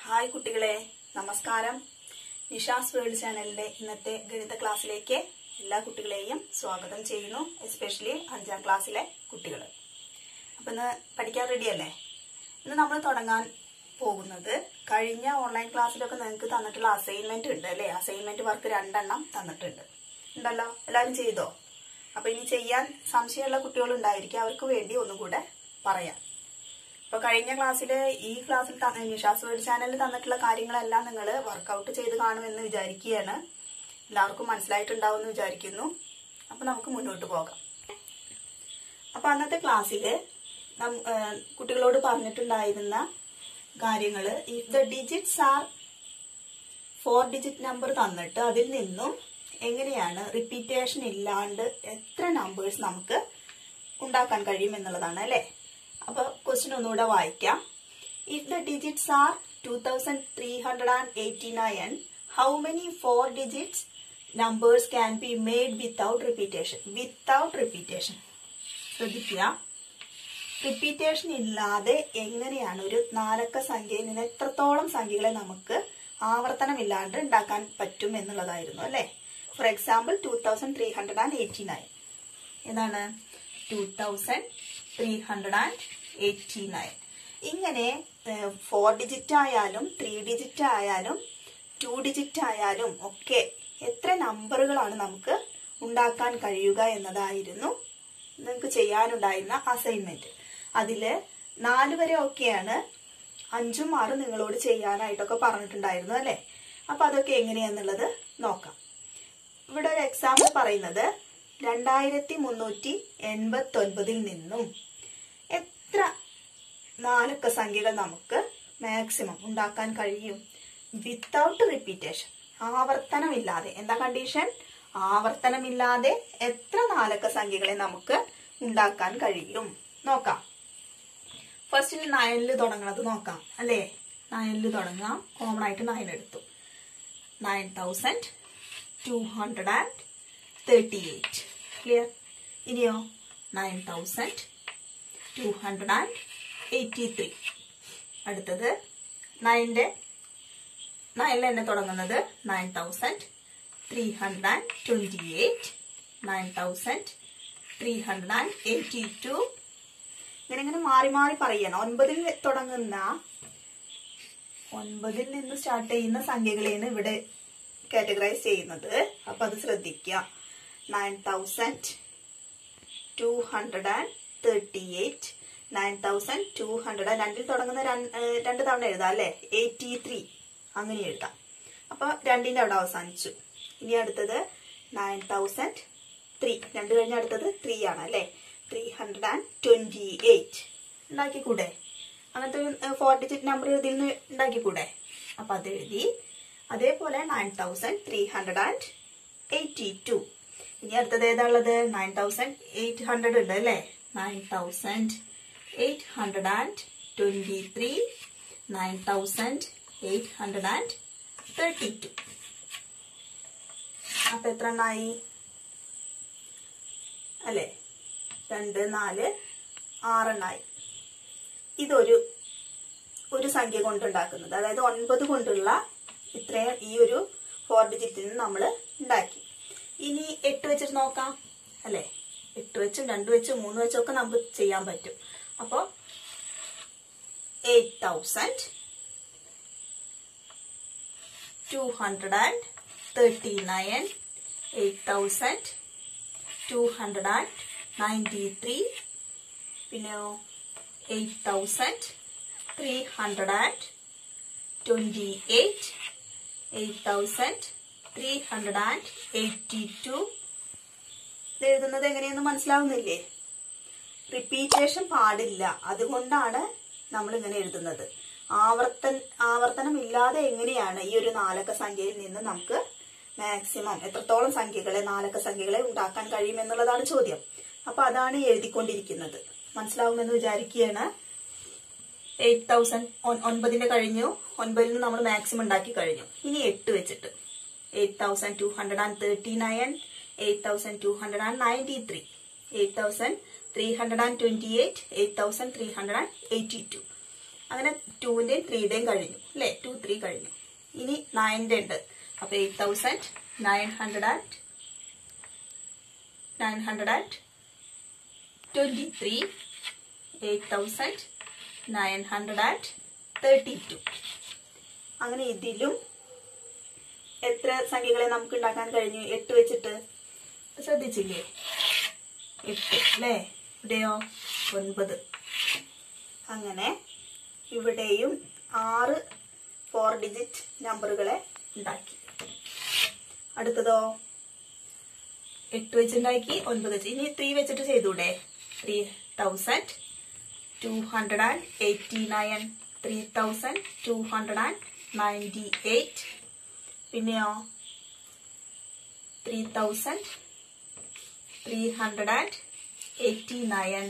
hi കുട്ടികളെ നമസ്കാരം Nisha's world ചാനലിന്റെ ഇന്നത്തെ ഗണിത ക്ലാസ്സിലേക്ക് എല്ലാ കുട്ടികളെയും സ്വാഗതം ചെയ്യുന്നു എസ്പെഷ്യലി അഞ്ചാം ക്ലാസ്സിലെ കുട്ടികൾ അപ്പൊ ഇന്ന് പഠിക്കാൻ റെഡിയല്ലേ ഇന്ന് നമ്മൾ തുടങ്ങാൻ പോകുന്നത് കഴിഞ്ഞ ഓൺലൈൻ ക്ലാസ്സിലൊക്കെ നിങ്ങൾക്ക് തന്നിട്ടുള്ള അസൈൻമെന്റ് ഉണ്ട് അല്ലേ അസൈൻമെന്റ് വർക്ക് രണ്ടെണ്ണം തന്നിട്ടുണ്ട് ഉണ്ടല്ലോ എല്ലാവരും ചെയ്തോ അപ്പൊ ഇനി ചെയ്യാൻ സംശയമുള്ള കുട്ടികൾ ഉണ്ടായിരിക്കും അവർക്ക് വേണ്ടി ഒന്നുകൂടെ പറയാം അപ്പൊ കഴിഞ്ഞ ക്ലാസ്സിൽ ഈ ക്ലാസ്സിൽ തന്ന- നിഷാസ് വേർഡ് ചാനലിൽ തന്നിട്ടുള്ള കാര്യങ്ങളെല്ലാം നിങ്ങൾ വർക്കൗട്ട് ചെയ്ത് കാണുമെന്ന് വിചാരിക്കുകയാണ് എല്ലാവർക്കും മനസ്സിലായിട്ടുണ്ടാവും എന്ന് വിചാരിക്കുന്നു അപ്പൊ നമുക്ക് മുന്നോട്ട് പോകാം അപ്പൊ അന്നത്തെ ക്ലാസ്സിൽ കുട്ടികളോട് പറഞ്ഞിട്ടുണ്ടായിരുന്ന കാര്യങ്ങള് if the digits are four digit number തന്നിട്ട് അതിൽ നിന്നും എങ്ങനെയാണ് റിപ്പീറ്റേഷൻ ഇല്ലാണ്ട് എത്ര നമ്പേഴ്സ് നമുക്ക് ഉണ്ടാക്കാൻ കഴിയും എന്നുള്ളതാണ് അല്ലെ അപ്പൊ ക്വസ്റ്റ്യൻ ഒന്നുകൂടെ വായിക്കാം if the digits are two thousand three hundred and eighty nine how many four digits numbers can be made without repetition without repetition ശ്രദ്ധിക്കുക റിപ്പീറ്റേഷൻ ഇല്ലാതെ എങ്ങനെയാണ് ഒരു നാലക്ക സംഖ്യയിൽ നിന്ന് എത്രത്തോളം സംഖ്യകളെ നമുക്ക് ആവർത്തനമില്ലാണ്ട് ഉണ്ടാക്കാൻ പറ്റും എന്നുള്ളതായിരുന്നു അല്ലെ for example two thousand three hundred and eighty nine ഏതാണ് two thousand three hundred and eighty nine ഇങ്ങനെ ഫോർ ഡിജിറ്റ് ആയാലും ത്രീ ഡിജിറ്റ് ആയാലും ടു ഡിജിറ്റ് ആയാലും ഒക്കെ എത്ര നമ്പറുകളാണ് നമുക്ക് ഉണ്ടാക്കാൻ കഴിയുക എന്നതായിരുന്നു നിങ്ങൾക്ക് ചെയ്യാനുണ്ടായിരുന്ന അസൈൻമെന്റ് അതില് നാല് വരെ ഒക്കെയാണ് അഞ്ചും ആറും നിങ്ങളോട് ചെയ്യാനായിട്ടൊക്കെ പറഞ്ഞിട്ടുണ്ടായിരുന്നു അല്ലെ അപ്പൊ അതൊക്കെ എങ്ങനെയാന്നുള്ളത് നോക്കാം ഇവിടെ ഒരു എക്സാമ്പിൾ പറയുന്നത് രണ്ടായിരത്തി മുന്നൂറ്റി എൺപത്തി ഒൻപതിൽ നിന്നും എത്ര നാലക്ക സംഖ്യകൾ നമുക്ക് മാക്സിമം ഉണ്ടാക്കാൻ കഴിയും വിത്തൗട്ട് റിപ്പീറ്റേഷൻ ആവർത്തനമില്ലാതെ എന്താ കണ്ടീഷൻ ആവർത്തനമില്ലാതെ എത്ര നാലക്ക സംഖ്യകളെ നമുക്ക് ഉണ്ടാക്കാൻ കഴിയും നോക്കാം ഫസ്റ്റിൽ നയനിൽ തുടങ്ങണത് നോക്കാം അല്ലേ നയനിൽ തുടങ്ങാം കോമൺ ആയിട്ട് നയൻ എടുത്തു nine thousand two hundred and thirty eight clear ഇനിയോ nine thousand two hundred and eighty three അടുത്തത് നയൻ്റെ നയനിൽ തന്നെ തുടങ്ങുന്നത് nine thousand three hundred and twenty eight nine thousand three hundred and eighty two ഇങ്ങനെ ഇങ്ങനെ മാറി മാറി പറയണം ഒൻപതിൽ തുടങ്ങുന്ന ഒൻപതിൽ നിന്ന് സ്റ്റാർട്ട് ചെയ്യുന്ന സംഖ്യകളെയാണ് ഇവിടെ കാറ്റഗറൈസ് ചെയ്യുന്നത് അപ്പൊ അത് ശ്രദ്ധിക്കുക nine thousand two hundred and thirty eight nine thousand two hundred രണ്ടിൽ തുടങ്ങുന്ന രണ്ട് ഏഹ് രണ്ട് തവണ എഴുതാം അല്ലെ എയ്റ്റി ത്രീ അങ്ങനെ എഴുതാം അപ്പൊ രണ്ടിന്റെ അവിടെ അവസാനിച്ചു ഇനി അടുത്തത് നയൻ തൗസൻഡ് ത്രീ രണ്ട് കഴിഞ്ഞ അടുത്തത് ത്രീ ആണ് അല്ലെ three hundred and twenty eight ഉണ്ടാക്കിക്കൂടെ അങ്ങനത്തെ ഫോർ ഡിജിറ്റ് നമ്പർ ഇതിൽ നിന്ന് ഉണ്ടാക്കിക്കൂടെ അപ്പൊ അത് എഴുതി അതേപോലെ nine thousand three hundred and eighty two ഇനി അടുത്തത് ഏതാ ഉള്ളത് നയൻ തൗസൻഡ് എയ്റ്റ് ഹൺഡ്രഡ് ഉണ്ട് അല്ലേ nine thousand eight hundred and twenty three nine thousand eight hundred and thirty two അപ്പൊ എത്ര എണ്ണായി അല്ലേ രണ്ട് നാല് ആറെണ്ണായി ഇതൊരു ഒരു സംഖ്യ കൊണ്ടുണ്ടാക്കുന്നത് അതായത് ഒൻപത് കൊണ്ടുള്ള ഇത്രയും ഈ ഒരു ഫോർ ഡിജിറ്റിൽ നിന്ന് നമ്മൾ ഉണ്ടാക്കി ഇനി എട്ട് വെച്ചിട്ട് നോക്കാം അല്ലെ എട്ട് വെച്ചും രണ്ട് വെച്ചും മൂന്ന് വെച്ചും ഒക്കെ നമുക്ക് ചെയ്യാൻ പറ്റും അപ്പോൾ eight thousand two hundred and thirty nine eight thousand two hundred and ninety three പിന്നെയോ eight thousand three hundred and twenty eight eight thousand three hundred and eighty two ഇത് എഴുതുന്നത് എങ്ങനെയെന്ന് മനസ്സിലാവുന്നില്ലേ റിപ്പീറ്റേഷൻ പാടില്ല അതുകൊണ്ടാണ് നമ്മൾ ഇങ്ങനെ എഴുതുന്നത് ആവർത്തൻ ആവർത്തനം ഇല്ലാതെ എങ്ങനെയാണ് ഈ ഒരു നാലക്ക സംഖ്യയിൽ നിന്ന് നമുക്ക് മാക്സിമം എത്രത്തോളം സംഖ്യകളെ നാലക്ക സംഖ്യകളെ ഉണ്ടാക്കാൻ കഴിയും എന്നുള്ളതാണ് ചോദ്യം അപ്പൊ അതാണ് എഴുതിക്കൊണ്ടിരിക്കുന്നത് മനസ്സിലാവുമെന്ന് വിചാരിക്കുകയാണ് എയ്റ്റ് തൗസൻഡ് ഒൻപതിന്റെ കഴിഞ്ഞു ഒൻപതിൽ നിന്ന് നമ്മൾ മാക്സിമം ഉണ്ടാക്കി കഴിഞ്ഞു ഇനി എട്ട് വെച്ചിട്ട് eight thousand two hundred and thirty nine eight thousand two hundred and ninety three eight thousand three hundred and twenty eight eight thousand three hundred and eighty two അങ്ങനെ ടുവിന്റെയും ത്രീയുടെയും കഴിഞ്ഞു അല്ലെ ടു ത്രീ കഴിഞ്ഞു ഇനി നയൻ്റെ ഉണ്ട് അപ്പൊ eight thousand nine hundred and nine hundred and twenty three eight thousand nine hundred and thirty two അങ്ങനെ ഇതിലും എത്ര സംഖ്യകളെ നമുക്ക് ഉണ്ടാക്കാൻ കഴിഞ്ഞു എട്ട് വെച്ചിട്ട് ശ്രദ്ധിച്ചില്ലേ എട്ട് അല്ലേ ഇവിടെയോ ഒൻപത് അങ്ങനെ ഇവിടെയും ആറ് ഫോർ ഡിജിറ്റ് നമ്പറുകളെ ഉണ്ടാക്കി അടുത്തതോ എട്ട് വെച്ചുണ്ടാക്കി ഒൻപത് വെച്ച് ഇനി ത്രീ വെച്ചിട്ട് ചെയ്തൂടെ three thousand two hundred and eighty nine three thousand two hundred and ninety eight പിന്നെയോ three thousand three hundred and eighty nine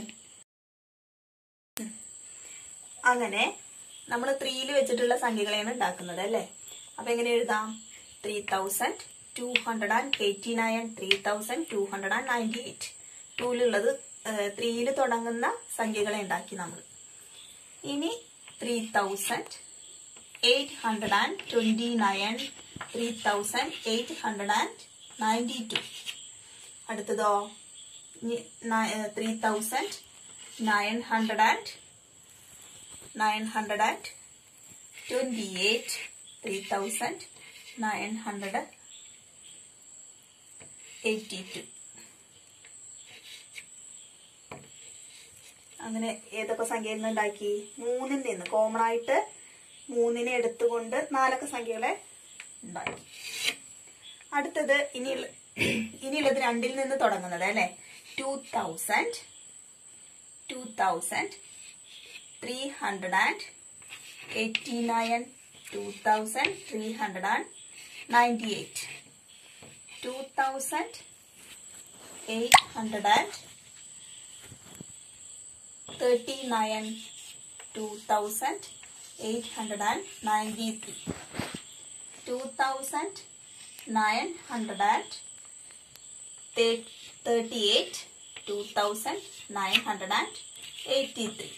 അങ്ങനെ നമ്മൾ ത്രീയിൽ വെച്ചിട്ടുള്ള സംഖ്യകളെയാണ് ഉണ്ടാക്കുന്നത് അല്ലേ അപ്പൊ എങ്ങനെ എഴുതാം three thousand two hundred and eighty nine three thousand two hundred and ninety eight ടൂലുള്ളത് ത്രീയിൽ തുടങ്ങുന്ന സംഖ്യകളെ ഉണ്ടാക്കി നമ്മൾ ഇനി three thousand eight hundred and twenty nine three thousand eight hundred and ninety two അടുത്തതോ three thousand nine hundred and nine hundred and twenty eight three thousand nine hundred eighty two അങ്ങനെ ഏതൊക്കെ സംഖ്യയിൽ നിന്ന് ഉണ്ടാക്കി മൂന്നിൽ നിന്ന് കോമൺ ആയിട്ട് മൂന്നിനെ എടുത്തുകൊണ്ട് നാലൊക്കെ സംഖ്യകളെ ഉണ്ടാക്കി അടുത്തത് ഇനിയുള്ള ഇനിയുള്ളത് രണ്ടിൽ നിന്ന് തുടങ്ങുന്നത് അല്ലെ two thousand two thousand three hundred and eighty nine two thousand three hundred and ninety eight two thousand eight hundred and thirty nine two thousand eight hundred and ninety three two thousand nine hundred and thirty eight two thousand nine hundred and eighty three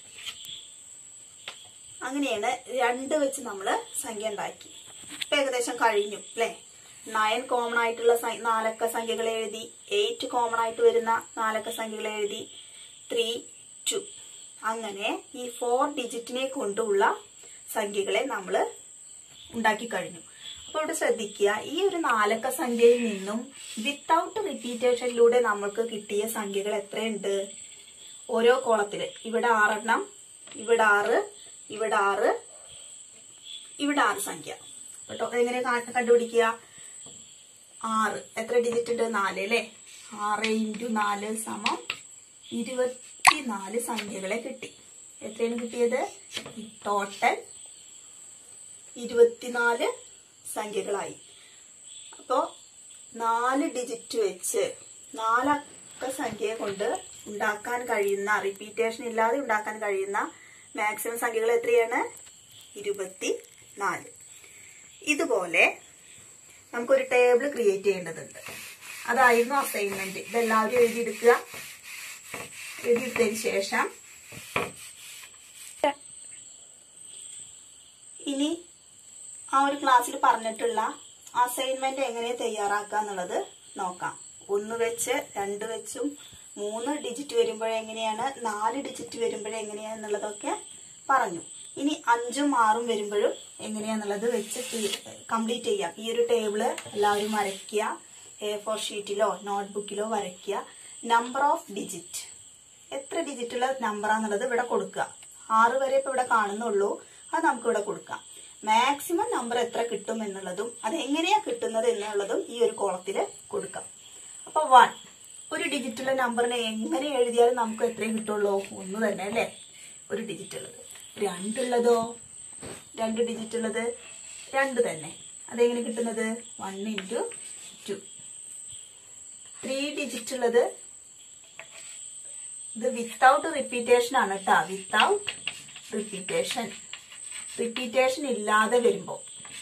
അങ്ങനെയാണ് രണ്ട് വെച്ച് നമ്മൾ സംഖ്യ ഉണ്ടാക്കി ഇപ്പൊ ഏകദേശം കഴിഞ്ഞു അല്ലെ നയൻ കോമൺ ആയിട്ടുള്ള സം- നാലക്ക സംഖ്യകൾ എഴുതി എയ്റ്റ് കോമൺ ആയിട്ട് വരുന്ന നാലക്ക സംഖ്യകൾ എഴുതി ത്രീ ടു അങ്ങനെ ഈ ഫോർ ഡിജിറ്റിനെ കൊണ്ടുള്ള സംഖ്യകളെ നമ്മൾ ഉണ്ടാക്കി കഴിഞ്ഞു അപ്പൊ ഇവിടെ ശ്രദ്ധിക്കുക ഈ ഒരു നാലക്ക സംഖ്യയിൽ നിന്നും വിത്തൗട്ട് റിപ്പീറ്റേഷനിലൂടെ നമ്മൾക്ക് കിട്ടിയ സംഖ്യകൾ എത്രയുണ്ട് ഓരോ കോളത്തില് ഇവിടെ ആറെണ്ണം ഇവിടെ ആറ് ഇവിടെ ആറ് ഇവിടെ ആറ് സംഖ്യ കേട്ടോ എങ്ങനെ കാ- കണ്ടുപിടിക്കുക ആറ് എത്ര ഡിജിറ്റ് ഉണ്ട് നാല് അല്ലേ ആറ് ഇൻറ്റു നാല് സമം ഇരുപത്തിനാല് സംഖ്യകളെ കിട്ടി എത്രയാണ് കിട്ടിയത് ടോട്ടൽ ഇരുപത്തിനാല് സംഖ്യകളായി അപ്പോ നാല് ഡിജിറ്റ് വെച്ച് നാലക്ക സംഖ്യയെ കൊണ്ട് ഉണ്ടാക്കാൻ കഴിയുന്ന റിപ്പീറ്റേഷൻ ഇല്ലാതെ ഉണ്ടാക്കാൻ കഴിയുന്ന മാക്സിമം സംഖ്യകൾ എത്രയാണ് ഇരുപത്തി നാല് ഇതുപോലെ നമുക്കൊരു ടേബിൾ ക്രിയേറ്റ് ചെയ്യേണ്ടതുണ്ട് അതായിരുന്നു അസൈൻമെന്റ് ഇതെല്ലാവരും എഴുതിയെടുക്കുക എഴുതിയെടുത്തതിന് ശേഷം ഇനി ആ ഒരു ക്ലാസ്സിൽ പറഞ്ഞിട്ടുള്ള അസൈൻമെന്റ് എങ്ങനെ തയ്യാറാക്കുക എന്നുള്ളത് നോക്കാം ഒന്ന് വെച്ച് രണ്ട് വെച്ചും മൂന്ന് ഡിജിറ്റ് വരുമ്പോഴെങ്ങനെയാണ് നാല് ഡിജിറ്റ് വരുമ്പോഴെങ്ങനെയാന്നുള്ളതൊക്കെ പറഞ്ഞു ഇനി അഞ്ചും ആറും വരുമ്പോഴും എങ്ങനെയാന്നുള്ളത് വെച്ച് കംപ്ലീറ്റ് ചെയ്യാം ഈ ഒരു ടേബിള് എല്ലാവരും വരയ്ക്കുക എ ഫോർ ഷീറ്റിലോ നോട്ട്ബുക്കിലോ വരയ്ക്കുക നമ്പർ ഓഫ് ഡിജിറ്റ് എത്ര ഡിജിറ്റുള്ള നമ്പറാന്നുള്ളത് ഇവിടെ കൊടുക്കുക ആറ് വരെ ഇപ്പൊ ഇവിടെ കാണുന്നുള്ളൂ അത് നമുക്ക് ഇവിടെ കൊടുക്കാം മാക്സിമം നമ്പർ എത്ര കിട്ടും എന്നുള്ളതും അത് എങ്ങനെയാ കിട്ടുന്നത് എന്നുള്ളതും ഈ ഒരു കോളത്തില് കൊടുക്കാം അപ്പൊ വൺ ഒരു ഡിജിറ്റുള്ള നമ്പറിനെ എങ്ങനെ എഴുതിയാലും നമുക്ക് എത്രയും കിട്ടുള്ളൂ ഒന്ന് തന്നെ അല്ലേ ഒരു ഡിജിറ്റ് ഉള്ളത് രണ്ടുള്ളതോ രണ്ട് ഡിജിറ്റ് ഉള്ളത് രണ്ട് തന്നെ അതെങ്ങനെ കിട്ടുന്നത് one into two three digit ഉള്ളത് ഇത് വിത്തൗട്ട് റിപ്പീറ്റേഷൻ ആണ് കേട്ടോ വിത്തൗട്ട് റിപ്പീറ്റേഷൻ റിപ്പീറ്റേഷൻ ഇല്ലാതെ വരുമ്പോ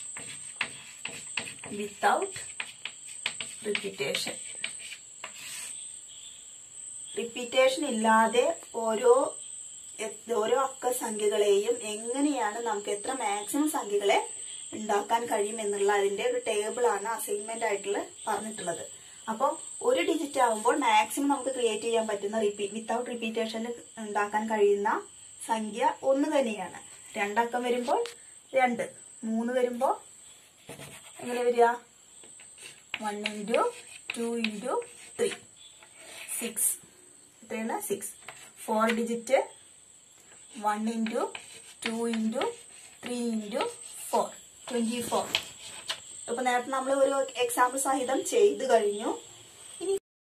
വിത്തൗട്ട് റിപ്പീറ്റേഷൻ റിപ്പീറ്റേഷൻ ഇല്ലാതെ ഓരോ എ- ഓരോ അക്ക സംഖ്യകളെയും എങ്ങനെയാണ് നമുക്ക് എത്ര മാക്സിമം സംഖ്യകളെ ഉണ്ടാക്കാൻ കഴിയും എന്നുള്ള അതിന്റെ ഒരു ടേബിൾ ആണ് അസൈൻമെന്റ് ആയിട്ടുള്ള പറഞ്ഞിട്ടുള്ളത് അപ്പോൾ ഒരു ഡിജിറ്റ് ആകുമ്പോൾ മാക്സിമം നമുക്ക് ക്രിയേറ്റ് ചെയ്യാൻ പറ്റുന്ന റിപ്പീറ്റ് വിത്തൗട്ട് റിപ്പീറ്റേഷനിൽ ഉണ്ടാക്കാൻ കഴിയുന്ന സംഖ്യ ഒന്ന് തന്നെയാണ് രണ്ടക്കം വരുമ്പോൾ രണ്ട് മൂന്ന് വരുമ്പോൾ എങ്ങനെ വരിക one into two into three six എത്രയാണ് six four digit one into two into three into four twenty four ഇപ്പൊ നേരത്തെ നമ്മൾ ഒരു എക്സാമ്പിൾ സഹിതം ചെയ്ത് കഴിഞ്ഞു ഇനി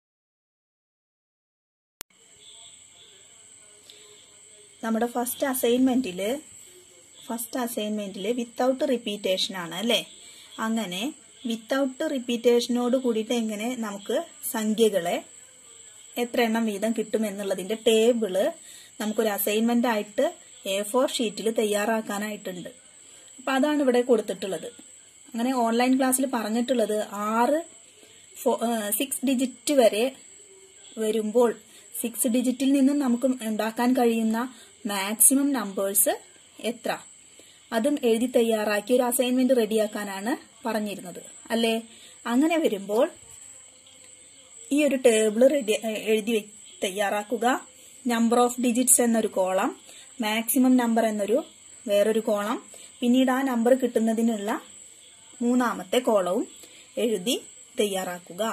നമ്മുടെ ഫസ്റ്റ് അസൈൻമെന്റിൽ ഫസ്റ്റ് അസൈൻമെന്റിൽ വിത്തൗട്ട് റിപ്പീറ്റേഷൻ ആണ് അല്ലേ അങ്ങനെ വിത്തൗട്ട് റിപ്പീറ്റേഷനോട് കൂടിയിട്ട് എങ്ങനെ നമുക്ക് സംഖ്യകളെ എത്ര എണ്ണം വീതം കിട്ടും എന്നുള്ളതിന്റെ ടേബിള് നമുക്കൊരു അസൈൻമെന്റ് ആയിട്ട് എ ഫോർ ഷീറ്റിൽ തയ്യാറാക്കാനായിട്ടുണ്ട് അപ്പൊ അതാണ് ഇവിടെ കൊടുത്തിട്ടുള്ളത് അങ്ങനെ ഓൺലൈൻ ക്ലാസ്സിൽ പറഞ്ഞിട്ടുള്ളത് ആറ് സിക്സ് ഡിജിറ്റ് വരെ വരുമ്പോൾ സിക്സ് ഡിജിറ്റിൽ നിന്നും നമുക്ക് ഉണ്ടാക്കാൻ കഴിയുന്ന മാക്സിമം നമ്പേഴ്സ് എത്ര അതും എഴുതി തയ്യാറാക്കി ഒരു അസൈൻമെന്റ് റെഡിയാക്കാനാണ് പറഞ്ഞിരുന്നത് അല്ലേ അങ്ങനെ വരുമ്പോൾ ഈ ഒരു ടേബിൾ റെഡി എഴുതി വെ- തയ്യാറാക്കുക നമ്പർ ഓഫ് ഡിജിറ്റ്സ് എന്നൊരു കോളം മാക്സിമം നമ്പർ എന്നൊരു വേറൊരു കോളം പിന്നീട് ആ നമ്പർ കിട്ടുന്നതിനുള്ള മൂന്നാമത്തെ കോളവും എഴുതി തയ്യാറാക്കുക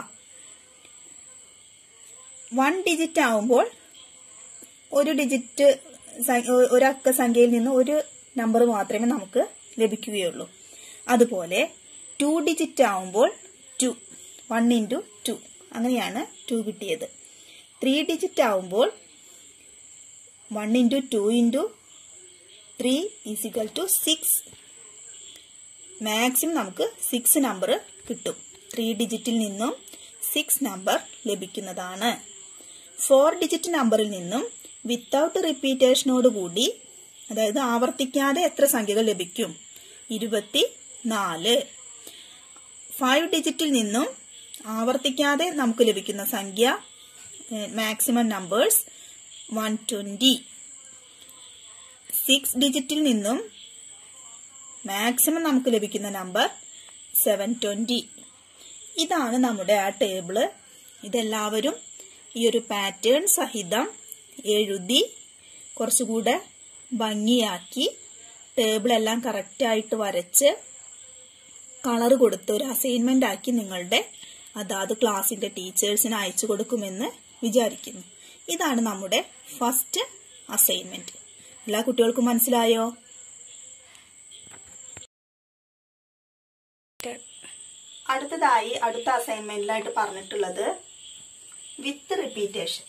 വൺ ഡിജിറ്റ് ആവുമ്പോൾ ഒരു ഡിജിറ്റ് സ- ഒ- ഒരക്ക സംഖ്യയിൽ നിന്ന് ഒരു നമ്പർ മാത്രമേ നമുക്ക് ലഭിക്കുകയുള്ളൂ അതുപോലെ ടു ഡിജിറ്റ് ആവുമ്പോൾ ടു വൺ ഇൻറ്റു ടു അങ്ങനെയാണ് ടു കിട്ടിയത് ത്രീ ഡിജിറ്റ് ആവുമ്പോൾ one into two into three is equal two six maximum നമുക്ക് സിക്സ് നമ്പർ കിട്ടും ത്രീ ഡിജിറ്റിൽ നിന്നും സിക്സ് നമ്പർ ലഭിക്കുന്നതാണ് ഫോർ ഡിജിറ്റ് നമ്പറിൽ നിന്നും വിത്തൗട്ട് റിപ്പീറ്റേഷനോട് കൂടി അതായത് ആവർത്തിക്കാതെ എത്ര സംഖ്യകൾ ലഭിക്കും ഇരുപത്തി നാല് ഫൈവ് ഡിജിറ്റിൽ നിന്നും ആവർത്തിക്കാതെ നമുക്ക് ലഭിക്കുന്ന സംഖ്യ maximum numbers one twenty six ഡിജിറ്റിൽ നിന്നും മാക്സിമം നമുക്ക് ലഭിക്കുന്ന നമ്പർ സെവൻ ട്വന്റി ഇതാണ് നമ്മുടെ ആ ടേബിള് ഇതെല്ലാവരും ഈ ഒരു പാറ്റേൺ സഹിതം എഴുതി കുറച്ചുകൂടെ ഭംഗിയാക്കി ടേബിൾ എല്ലാം കറക്റ്റായിട്ട് വരച്ച് കളർ കൊടുത്ത് ഒരു അസൈൻമെന്റ് ആക്കി നിങ്ങളുടെ അതാത് ക്ലാസിന്റെ ടീച്ചേഴ്സിന് അയച്ചു കൊടുക്കുമെന്ന് വിചാരിക്കുന്നു ഇതാണ് നമ്മുടെ ഫസ്റ്റ് അസൈൻമെന്റ് എല്ലാ കുട്ടികൾക്കും മനസ്സിലായോ അടുത്തതായി അടുത്ത അസൈൻമെന്റിലായിട്ട് പറഞ്ഞിട്ടുള്ളത് വിത്ത് റിപ്പീറ്റേഷൻ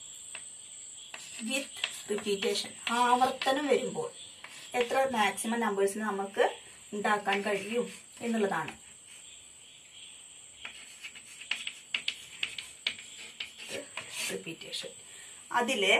വിത്ത് റിപ്പീറ്റേഷൻ ആവർത്തനം വരുമ്പോൾ എത്ര മാക്സിമം നമ്പേഴ്സിന് നമുക്ക് ഉണ്ടാക്കാൻ കഴിയും എന്നുള്ളതാണ് റിപ്പീറ്റേഷൻ അതില്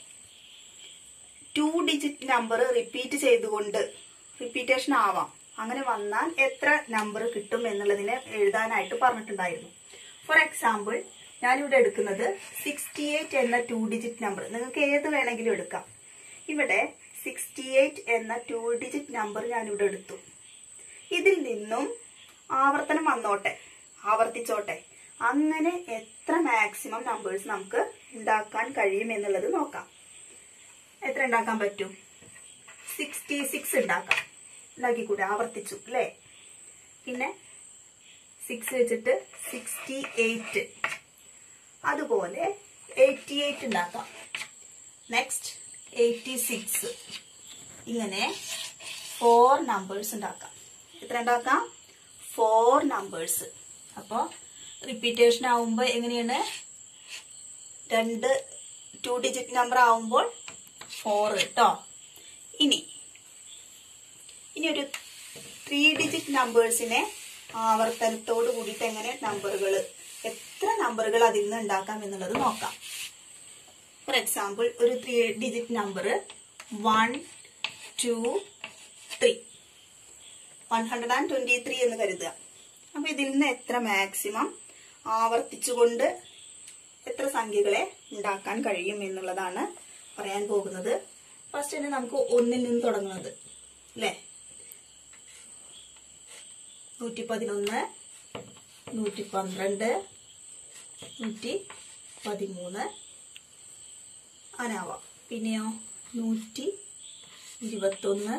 ടു ഡിജിറ്റ് നമ്പർ റിപ്പീറ്റ് ചെയ്തുകൊണ്ട് റിപ്പീറ്റേഷൻ ആവാം അങ്ങനെ വന്നാൽ എത്ര നമ്പർ കിട്ടും എന്നുള്ളതിനെ എഴുതാനായിട്ട് പറഞ്ഞിട്ടുണ്ടായിരുന്നു ഫോർ എക്സാമ്പിൾ ഞാനിവിടെ എടുക്കുന്നത് സിക്സ്റ്റി എയ്റ്റ് എന്ന ടു ഡിജിറ്റ് നമ്പർ നിങ്ങൾക്ക് ഏത് വേണമെങ്കിലും എടുക്കാം ഇവിടെ സിക്സ്റ്റി എയ്റ്റ് എന്ന ടു ഡിജിറ്റ് നമ്പർ ഞാനിവിടെ എടുത്തു ഇതിൽ നിന്നും ആവർത്തനം വന്നോട്ടെ ആവർത്തിച്ചോട്ടെ അങ്ങനെ എത്ര മാക്സിമം നമ്പേഴ്സ് നമുക്ക് ഉണ്ടാക്കാൻ കഴിയും എന്നുള്ളത് നോക്കാം എത്ര ഉണ്ടാക്കാൻ പറ്റും സിക്സ്റ്റി സിക്സ് ഉണ്ടാക്കാം ഉണ്ടാക്കിക്കൂടെ ആവർത്തിച്ചു അല്ലേ പിന്നെ സിക്സ് വെച്ചിട്ട് സിക്സ്റ്റി എയ്റ്റ് അതുപോലെ എയ്റ്റി എയ്റ്റ് ഉണ്ടാക്കാം നെക്സ്റ്റ് എയ്റ്റി സിക്സ് ഇങ്ങനെ ഫോർ നമ്പേഴ്സ് ഉണ്ടാക്കാം എത്ര ഉണ്ടാക്കാം ഫോർ നമ്പേഴ്സ് അപ്പോൾ റിപ്പീറ്റേഷൻ ആവുമ്പോൾ എങ്ങനെയാണ് രണ്ട് ടു ഡിജിറ്റ് നമ്പർ ആവുമ്പോൾ ഫോർ കേട്ടോ ഇനി ഇനി ഒരു ത്രീ ഡിജിറ്റ് നമ്പേഴ്സിനെ ആവർത്തനത്തോട് കൂടിയിട്ട് എങ്ങനെ നമ്പറുകൾ എത്ര നമ്പറുകൾ അതിൽ നിന്ന് ഉണ്ടാക്കാം എന്നുള്ളത് നോക്കാം ഫോർ എക്സാമ്പിൾ ഒരു three digit number one two three one hundred and twenty three എന്ന് കരുതുക അപ്പൊ ഇതിൽ നിന്ന് എത്ര മാക്സിമം ആവർത്തിച്ചുകൊണ്ട് എത്ര സംഖ്യകളെ ഉണ്ടാക്കാൻ കഴിയും എന്നുള്ളതാണ് പറയാൻ പോകുന്നത് ഫസ്റ്റ് തന്നെ നമുക്ക് ഒന്നിൽ നിന്ന് തുടങ്ങുന്നത് അല്ലേ നൂറ്റി പതിനൊന്ന് നൂറ്റി പന്ത്രണ്ട് നൂറ്റി പതിമൂന്ന് അനാവാം പിന്നെയോ നൂറ്റി ഇരുപത്തൊന്ന്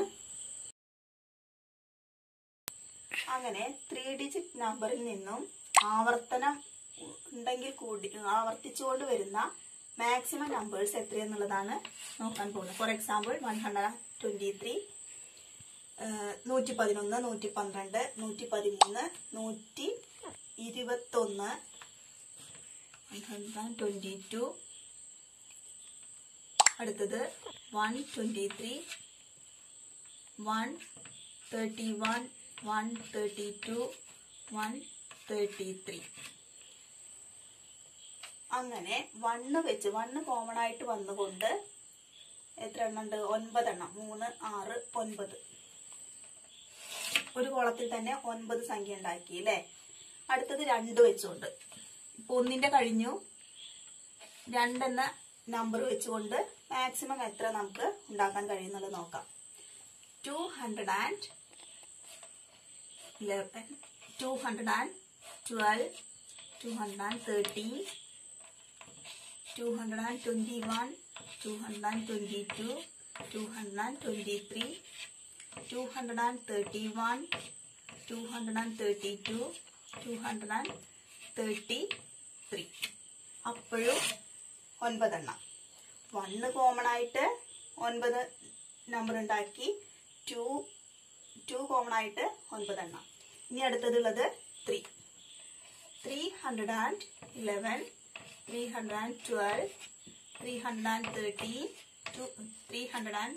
അങ്ങനെ ത്രീ ഡിജിറ്റ് നമ്പറിൽ നിന്നും ആവർത്തനം ഉണ്ടെങ്കിൽ കൂടി ആവർത്തിച്ചുകൊണ്ട് വരുന്ന മാക്സിമം നമ്പേഴ്സ് എത്രയെന്നുള്ളതാണ് നോക്കാൻ പോകുന്നത് for example one hundred twenty three നൂറ്റി പതിനൊന്ന് നൂറ്റി പന്ത്രണ്ട് നൂറ്റി പതിമൂന്ന് നൂറ്റി ഇരുപത്തൊന്ന് വൺ ഹൺഡ്രഡ് ട്വന്റി ടു അടുത്തത് one twenty three one thirty one one thirty two one thirty three അങ്ങനെ വണ്ണ് വെച്ച് വണ്ണ് കോമൺ ആയിട്ട് വന്നുകൊണ്ട് എത്ര എണ്ണം ഉണ്ട് ഒൻപതെണ്ണം മൂന്ന് ആറ് ഒൻപത് ഒരു കോളത്തിൽ തന്നെ ഒൻപത് സംഖ്യ ഉണ്ടാക്കി അല്ലേ അടുത്തത് രണ്ട് വെച്ചുകൊണ്ട് ഇപ്പൊ ഒന്നിന്റെ കഴിഞ്ഞു രണ്ടെന്ന നമ്പർ വെച്ചുകൊണ്ട് മാക്സിമം എത്ര നമുക്ക് ഉണ്ടാക്കാൻ കഴിയുന്നുള്ളത് നോക്കാം two hundred and eleven two hundred and twelve two hundred and thirteen two hundred and twenty one two hundred and twenty two two hundred and twenty three two hundred and thirty one two hundred and thirty two two hundred and thirty three അപ്പോഴും ഒൻപതെണ്ണം one common ആയിട്ട് ഒൻപത് number ഉണ്ടാക്കി to to common ആയിട്ട് ഒൻപതെണ്ണം ഇനി അടുത്തതുള്ളത് three three hundred and eleven three hundred and twelve three hundred and thirteen two three hundred and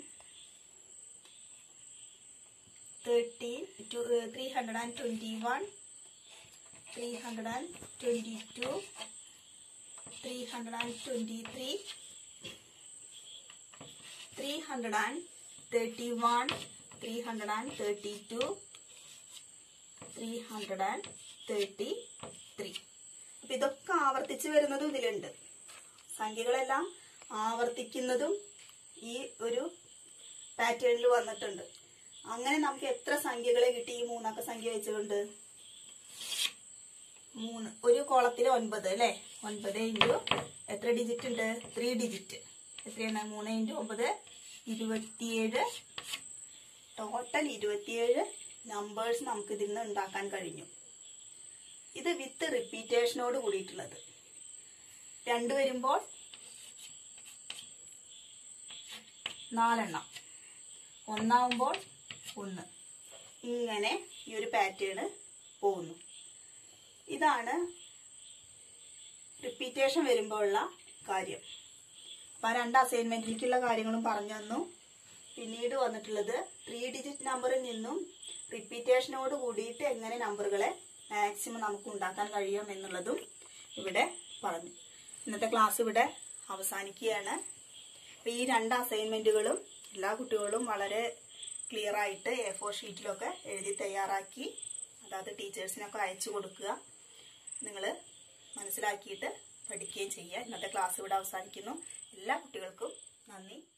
thirteen two three hundred and twenty one three hundred and twenty two three hundred and twenty three three hundred and thirty one three hundred and thirty two three hundred and thirty three അപ്പൊ ഇതൊക്കെ ആവർത്തിച്ച് വരുന്നതും ഇതിലുണ്ട് സംഖ്യകളെല്ലാം ആവർത്തിക്കുന്നതും ഈ ഒരു പാറ്റേണിൽ വന്നിട്ടുണ്ട് അങ്ങനെ നമുക്ക് എത്ര സംഖ്യകളെ കിട്ടി ഈ മൂന്നക്ക സംഖ്യ വെച്ചുകൊണ്ട് മൂന്ന് ഒരു കോളത്തിൽ ഒൻപത് അല്ലേ ഒൻപത് ഇൻറ്റു എത്ര ഡിജിറ്റ് ഉണ്ട് ത്രീ ഡിജിറ്റ് എത്രയാണ് മൂന്ന് ഇൻറ്റു ഒമ്പത് ഇരുപത്തിയേഴ് ടോട്ടൽ ഇരുപത്തിയേഴ് നമ്പേഴ്സ് നമുക്ക് ഇതിൽ നിന്ന് ഉണ്ടാക്കാൻ കഴിഞ്ഞു ഇത് വിത്ത് റിപ്പീറ്റേഷനോട് കൂടിയിട്ടുള്ളത് രണ്ട് വരുമ്പോൾ നാലെണ്ണം ഒന്നാവുമ്പോൾ ഒന്ന് ഇങ്ങനെ ഈ ഒരു പാറ്റേൺ പോകുന്നു ഇതാണ് റിപ്പീറ്റേഷൻ വരുമ്പോഴുള്ള കാര്യം അപ്പം ആ രണ്ട് അസൈൻമെന്റിലേക്കുള്ള കാര്യങ്ങളും പറഞ്ഞു തന്നു പിന്നീട് വന്നിട്ടുള്ളത് ത്രീ ഡിജിറ്റ് നമ്പറിൽ നിന്നും റിപ്പീറ്റേഷനോട് കൂടിയിട്ട് എങ്ങനെ നമ്പറുകളെ മാക്സിമം നമുക്ക് ഉണ്ടാക്കാൻ കഴിയും എന്നുള്ളതും ഇവിടെ പറഞ്ഞു ഇന്നത്തെ ക്ലാസ് ഇവിടെ അവസാനിക്കുകയാണ് അപ്പൊ ഈ രണ്ട് അസൈൻമെന്റുകളും എല്ലാ കുട്ടികളും വളരെ ക്ലിയർ ആയിട്ട് എ ഫോർ ഷീറ്റിലൊക്കെ എഴുതി തയ്യാറാക്കി അതായത് ടീച്ചേഴ്സിനൊക്കെ അയച്ചു കൊടുക്കുക നിങ്ങൾ മനസ്സിലാക്കിയിട്ട് പഠിക്കുകയും ചെയ്യുക ഇന്നത്തെ ക്ലാസ് ഇവിടെ അവസാനിക്കുന്നു എല്ലാ കുട്ടികൾക്കും നന്ദി